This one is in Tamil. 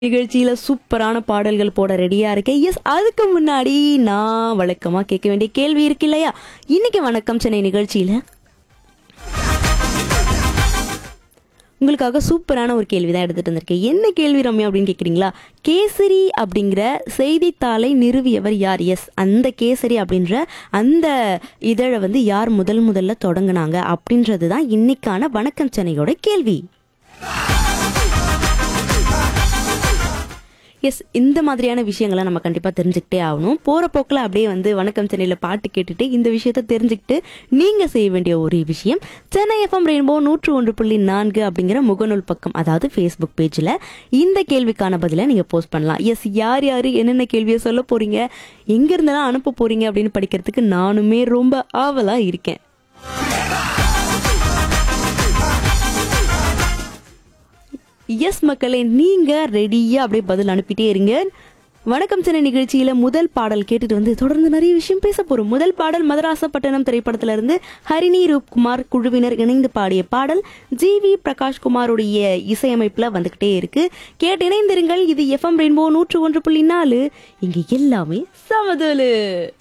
நிகழ்ச்சியில சூப்பரான பாடல்கள் போட ரெடியா இருக்கேன் எஸ் அதுக்கு முன்னாடி நான் வழக்கமா கேட்க வேண்டிய கேள்வி இருக்கு இல்லையா இன்னைக்கு வணக்கம் சென்னை நிகழ்ச்சியில உங்களுக்காக சூப்பரான ஒரு கேள்வி தான் எடுத்துட்டு வந்திருக்கேன் என்ன கேள்வி ரம்யா அப்படின்னு கேட்குறீங்களா கேசரி அப்படிங்கிற செய்தித்தாளை நிறுவியவர் யார் எஸ் அந்த கேசரி அப்படின்ற அந்த இதழை வந்து யார் முதல் முதல்ல தொடங்குனாங்க அப்படின்றது தான் இன்னைக்கான வணக்கம் சென்னையோட கேள்வி எஸ் இந்த மாதிரியான விஷயங்களை நம்ம கண்டிப்பாக தெரிஞ்சுக்கிட்டே ஆகணும் போகிற போக்கில் அப்படியே வந்து வணக்கம் சென்னையில் பாட்டு கேட்டுட்டு இந்த விஷயத்த தெரிஞ்சுக்கிட்டு நீங்கள் செய்ய வேண்டிய ஒரு விஷயம் சென்னை எஃப்எம் ரெயின்போ நூற்று ஒன்று புள்ளி நான்கு அப்படிங்கிற முகநூல் பக்கம் அதாவது ஃபேஸ்புக் பேஜில் இந்த கேள்விக்கான பதிலை நீங்கள் போஸ்ட் பண்ணலாம் எஸ் யார் யார் என்னென்ன கேள்வியை சொல்ல போகிறீங்க எங்கேருந்தெல்லாம் அனுப்ப போகிறீங்க அப்படின்னு படிக்கிறதுக்கு நானுமே ரொம்ப ஆவலாக இருக்கேன் எஸ் மக்களே நீங்க ரெடியா அப்படியே பதில் அனுப்பிட்டே இருங்க வணக்கம் சென்னை நிகழ்ச்சியில முதல் பாடல் கேட்டுட்டு வந்து தொடர்ந்து நிறைய விஷயம் பேச போறோம் முதல் பாடல் மதராசப்பட்டினம் திரைப்படத்துல இருந்து ஹரிணி ரூப்குமார் குழுவினர் இணைந்து பாடிய பாடல் ஜி வி பிரகாஷ்குமாருடைய இசையமைப்புல வந்துகிட்டே இருக்கு கேட்டு இணைந்திருங்கள் இது எஃப்எம் ரெயின்போ நூற்று ஒன்று புள்ளி நாலு இங்க எல்லாமே சமதலு